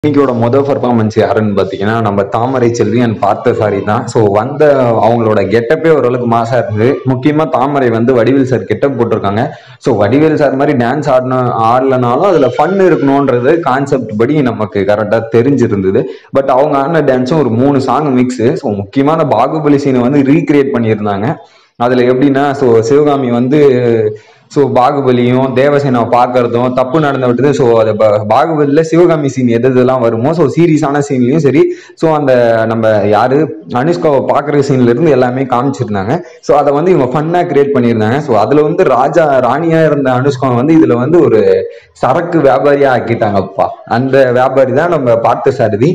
இன்னைக்கோட மொதல் பர்ஃபார்மன்ஸ் யாருன்னு பார்த்தீங்கன்னா நம்ம தாமரை செல்வி அண்ட் பார்த்தசாரி தான் ஸோ வந்த அவங்களோட கெட்டப்பே ஓரளவுக்கு மாசா இருந்தது முக்கியமா தாமரை வந்து வடிவேல் சார் கெட்டப் போட்டிருக்காங்க ஸோ வடிவேல் சார் மாதிரி டான்ஸ் ஆடணும் ஆடலனாலும் அதுல ஃபன் இருக்கணும்ன்றது கான்செப்ட் படி நமக்கு கரெக்டாக தெரிஞ்சிருந்தது பட் அவங்க ஆடின டான்ஸும் ஒரு மூணு சாங் மிக்ஸ் ஸோ முக்கியமான பாகுபலி சீனை வந்து ரீக்ரியேட் பண்ணியிருந்தாங்க அதுல எப்படின்னா ஸோ சிவகாமி வந்து ஸோ பாகுபலியும் தேவசேனாவை பார்க்கறதும் தப்பு நடந்து விட்டது ஸோ அது ப- பாகுபலியில் சிவகாமி சீன் எது எதெல்லாம் வருமோ ஸோ சீரியஸான சீன்லையும் சரி ஸோ அந்த நம்ம யாரு அனுஷ்காவை பார்க்குற சீன்ல இருந்து எல்லாமே காமிச்சிருந்தாங்க ஸோ அதை வந்து இவங்க ஃபன்னாக கிரியேட் பண்ணியிருந்தாங்க ஸோ அதில் வந்து ராஜா ராணியா இருந்த அனுஷ்கா வந்து இதுல வந்து ஒரு சரக்கு வியாபாரியா ஆக்கிட்டாங்கப்பா அந்த வியாபாரி தான் நம்ம பார்த்த சாரதி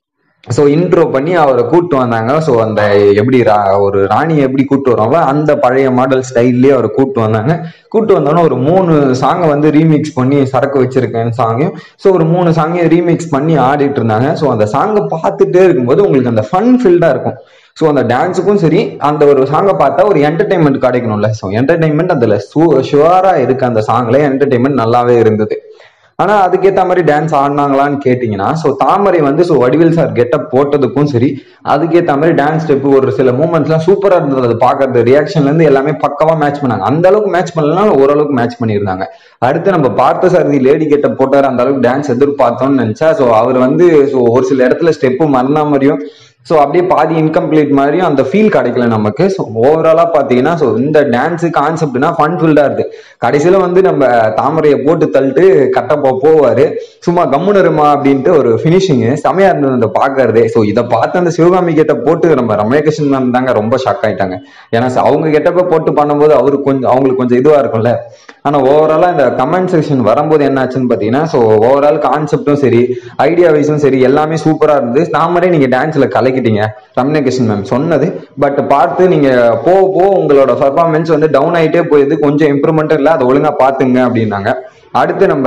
ஸோ இன்ட்ரோ பண்ணி அவரை கூட்டு வந்தாங்க ஸோ அந்த எப்படி ரா- ஒரு ராணியை எப்படி கூட்டு வராங்களோ அந்த பழைய மாடல் ஸ்டைல்லே அவரை கூட்டு வந்தாங்க கூட்டு வந்தோன்னே ஒரு மூணு சாங்கை வந்து ரீமிக்ஸ் பண்ணி சரக்கு வச்சிருக்கேன் சாங்கையும் ஸோ ஒரு மூணு சாங்கையும் ரீமிக்ஸ் பண்ணி ஆடிட்டு இருந்தாங்க ஸோ அந்த சாங்கை பார்த்துட்டே இருக்கும்போது உங்களுக்கு அந்த ஃபன் ஃபீல்டாக இருக்கும் ஸோ அந்த டான்ஸுக்கும் சரி அந்த ஒரு சாங்கை பார்த்தா ஒரு என்டர்டைன்மெண்ட் கிடைக்கணும்ல ஸோ என்டர்டைன்மெண்ட் அதில் ஷுவராக இருக்கு அந்த சாங்ல என்டர்டைன்மெண்ட் நல்லாவே இருந்தது ஆனா அதுக்கேத்த மாதிரி டான்ஸ் ஆடினாங்களான்னு கேட்டீங்கன்னா ஸோ தாமரை வந்து ஸோ வடிவேல் சார் கெட்டப் போட்டதுக்கும் சரி அதுக்கேத்த மாதிரி டான்ஸ் ஸ்டெப் ஒரு சில மூமெண்ட்ஸ்லாம் சூப்பரா இருந்தது அது பாக்குறது ரியாக்ஷன்ல இருந்து எல்லாமே பக்கவா மேட்ச் பண்ணாங்க அந்த அளவுக்கு மேட்ச் பண்ணலனாலும் ஓரளவுக்கு மேட்ச் பண்ணியிருந்தாங்க அடுத்து நம்ம பார்த்த சாரதி லேடி கெட்டப் போட்டார் அந்த அளவுக்கு டான்ஸ் எதிர்பார்த்தோம்னு நினைச்சா ஸோ அவர் வந்து ஸோ ஒரு சில இடத்துல ஸ்டெப்பு மறந்த மாதிரியும் ஸோ அப்படியே பாதி இன்கம்ப்ளீட் மாதிரியும் அந்த ஃபீல் கிடைக்கல நமக்கு ஸோ ஓவராலாக பார்த்தீங்கன்னா ஸோ இந்த டான்ஸு கான்செப்ட்னா ஃபன் ஃபீல்டாக இருக்கு கடைசியில் வந்து நம்ம தாமரையை போட்டு தள்ளிட்டு கட்டப்பா போவார் சும்மா கம்முனருமா அப்படின்ட்டு ஒரு ஃபினிஷிங்கு செமையா இருந்தது அந்த பார்க்கறதே ஸோ இதை பார்த்து அந்த சிவகாமி கிட்ட போட்டு நம்ம ரமயகிருஷ்ணன் மேம் தாங்க ரொம்ப ஷாக் ஆயிட்டாங்க ஏன்னா அவங்க கெட்டப்ப போட்டு பண்ணும்போது அவருக்கு கொஞ்சம் அவங்களுக்கு கொஞ்சம் இதுவா இருக்கும்ல ஆனா ஓவராலா இந்த கமெண்ட் செக்ஷன் வரும்போது என்ன ஆச்சுன்னு பாத்தீங்கன்னா ஸோ ஓவரால் கான்செப்டும் சரி ஐடியா வைஸும் சரி எல்லாமே சூப்பரா இருந்து தாமரை நீங்க டான்ஸ்ல கலக்கிட்டீங்க ரம்யகிருஷ்ணன் மேம் சொன்னது பட் பார்த்து நீங்க போக போக உங்களோட பர்ஃபார்மன்ஸ் வந்து டவுன் ஆயிட்டே போயிடுது கொஞ்சம் இம்ப்ரூவ்மெண்ட் இல்லை அதை ஒழுங்கா பாத்துங்க அப்படின்னாங்க அடுத்து நம்ம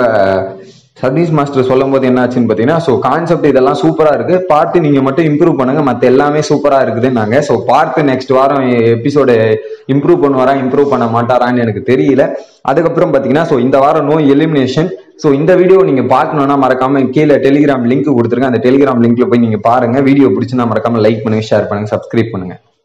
சதீஷ் மாஸ்டர் சொல்லும் போது என்ன ஆச்சுன்னு பார்த்தீங்கன்னா ஸோ கான்செப்ட் இதெல்லாம் சூப்பரா இருக்கு பார்த்து நீங்க மட்டும் இம்ப்ரூவ் பண்ணுங்க மற்ற எல்லாமே சூப்பரா இருக்குதுன்னாங்க ஸோ பார்த்து நெக்ஸ்ட் வாரம் எபிசோடு இம்ப்ரூவ் பண்ணுவாரா இம்ப்ரூவ் பண்ண மாட்டாரான்னு எனக்கு தெரியல அதுக்கப்புறம் பார்த்தீங்கன்னா ஸோ இந்த வாரம் நோ எலிமினேஷன் ஸோ இந்த வீடியோ நீங்க பார்க்கணும்னா மறக்காம கீழே டெலிகிராம் லிங்க் கொடுத்துருங்க அந்த டெலிகிராம் லிங்க்ல போய் நீங்க பாருங்க வீடியோ பிடிச்சிருந்தா மறக்காம லைக் பண்ணுங்க ஷேர் பண்ணுங்க சப்ஸ்கிரைப் பண்ணுங்க